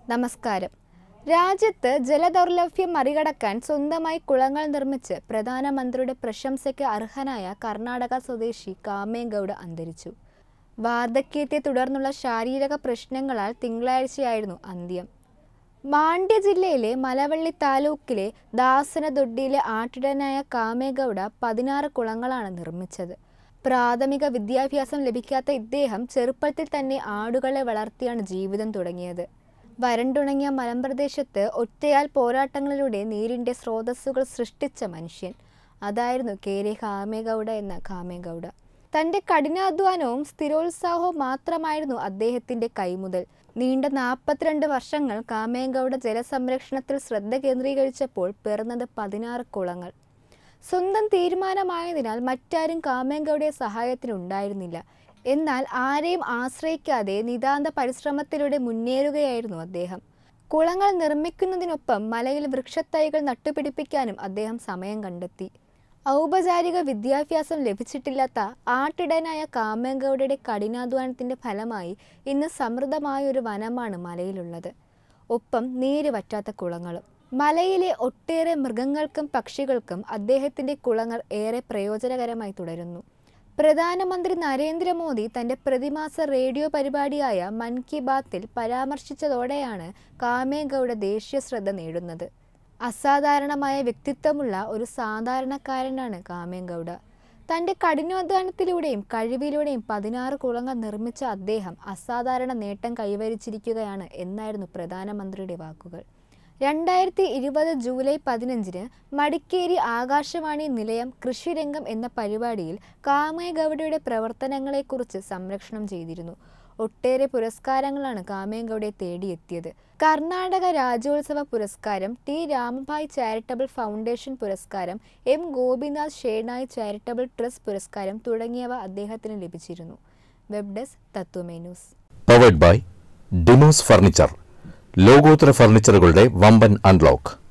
നമസ്കാരം രാജ്യത്ത് ജലദൗർലഭ്യം മറികടക്കാൻ സ്വന്തമായി കുളങ്ങൾ നിർമ്മിച്ച് പ്രധാനമന്ത്രിയുടെ പ്രശംസയ്ക്ക് അർഹനായ കർണാടക സ്വദേശി കാമേഗൌഡ അന്തരിച്ചു വാർദ്ധക്യത്തെ തുടർന്നുള്ള ശാരീരിക പ്രശ്നങ്ങളാൽ തിങ്കളാഴ്ചയായിരുന്നു അന്ത്യം മാണ്ഡ്യ ജില്ലയിലെ മലവള്ളി താലൂക്കിലെ ദാസനദൊഡ്ഡിയിലെ ആട്ടിടനായ കാമേഗൌഡ പതിനാറ് കുളങ്ങളാണ് നിർമ്മിച്ചത് പ്രാഥമിക വിദ്യാഭ്യാസം ലഭിക്കാത്ത ഇദ്ദേഹം ചെറുപ്പത്തിൽ തന്നെ ആടുകളെ വളർത്തിയാണ് ജീവിതം തുടങ്ങിയത് വരണ്ടുണങ്ങിയ മലമ്പ്രദേശത്ത് ഒറ്റയാൽ പോരാട്ടങ്ങളിലൂടെ നീരിൻ്റെ സ്രോതസ്സുകൾ സൃഷ്ടിച്ച മനുഷ്യൻ അതായിരുന്നു കേരെ കാമേഗൌഡ എന്ന കാമേഗൌഡ തൻ്റെ കഠിനാധ്വാനവും സ്ഥിരോത്സാഹവും മാത്രമായിരുന്നു അദ്ദേഹത്തിൻ്റെ കൈമുതൽ നീണ്ട നാൽപ്പത്തിരണ്ട് വർഷങ്ങൾ കാമേഗൌഡ ജലസംരക്ഷണത്തിൽ ശ്രദ്ധ കേന്ദ്രീകരിച്ചപ്പോൾ പിറന്നത് പതിനാറ് കുളങ്ങൾ സ്വന്തം തീരുമാനമായതിനാൽ മറ്റാരും കാമേഗൌഡയെ സഹായത്തിനുണ്ടായിരുന്നില്ല എന്നാൽ ആരെയും ആശ്രയിക്കാതെ നിതാന്ത പരിശ്രമത്തിലൂടെ മുന്നേറുകയായിരുന്നു അദ്ദേഹം കുളങ്ങൾ നിർമ്മിക്കുന്നതിനൊപ്പം മലയിൽ വൃക്ഷത്തൈകൾ നട്ടുപിടിപ്പിക്കാനും അദ്ദേഹം സമയം കണ്ടെത്തി ഔപചാരിക വിദ്യാഭ്യാസം ലഭിച്ചിട്ടില്ലാത്ത ആട്ടിടനായ കാമേഗൌഡയുടെ കഠിനാധ്വാനത്തിന്റെ ഫലമായി ഇന്ന് സമൃദ്ധമായ ഒരു വനമാണ് മലയിലുള്ളത് ഒപ്പം നീര് വറ്റാത്ത കുളങ്ങളും മലയിലെ ഒട്ടേറെ മൃഗങ്ങൾക്കും പക്ഷികൾക്കും അദ്ദേഹത്തിന്റെ കുളങ്ങൾ ഏറെ പ്രയോജനകരമായി തുടരുന്നു പ്രധാനമന്ത്രി നരേന്ദ്രമോദി തന്റെ പ്രതിമാസ റേഡിയോ പരിപാടിയായ മൻ കി ബാത്തിൽ പരാമർശിച്ചതോടെയാണ് കാമേഗൌഡ ദേശീയ ശ്രദ്ധ നേടുന്നത് അസാധാരണമായ വ്യക്തിത്വമുള്ള ഒരു സാധാരണക്കാരനാണ് കാമേഗൌഡ തൻ്റെ കഠിനാധ്വാനത്തിലൂടെയും കഴിവിലൂടെയും പതിനാറ് കുളങ്ങൾ നിർമ്മിച്ച അദ്ദേഹം അസാധാരണ നേട്ടം കൈവരിച്ചിരിക്കുകയാണ് എന്നായിരുന്നു പ്രധാനമന്ത്രിയുടെ വാക്കുകൾ രണ്ടായിരത്തി ഇരുപത് ജൂലൈ പതിനഞ്ചിന് മടിക്കേരി ആകാശവാണി നിലയം കൃഷിരംഗം എന്ന പരിപാടിയിൽ കാമേഗൌഡയുടെ പ്രവർത്തനങ്ങളെക്കുറിച്ച് സംരക്ഷണം ചെയ്തിരുന്നു ഒട്ടേറെ പുരസ്കാരങ്ങളാണ് കാമേഗൌഡയെ തേടിയെത്തിയത് കർണാടക രാജ്യോത്സവ പുരസ്കാരം ടി രാമഭായ് ചാരിറ്റബിൾ ഫൗണ്ടേഷൻ പുരസ്കാരം M Gopinath Shenoy charitable trust പുരസ്കാരം തുടങ്ങിയവ അദ്ദേഹത്തിന് ലഭിച്ചിരുന്നു web desk Tatwamayi news powered by ഡിമോസ് ഫർണിച്ചർ ലോകോത്തര ഫർണിച്ചറുകളുടെ വമ്പൻ അൺലോക്ക്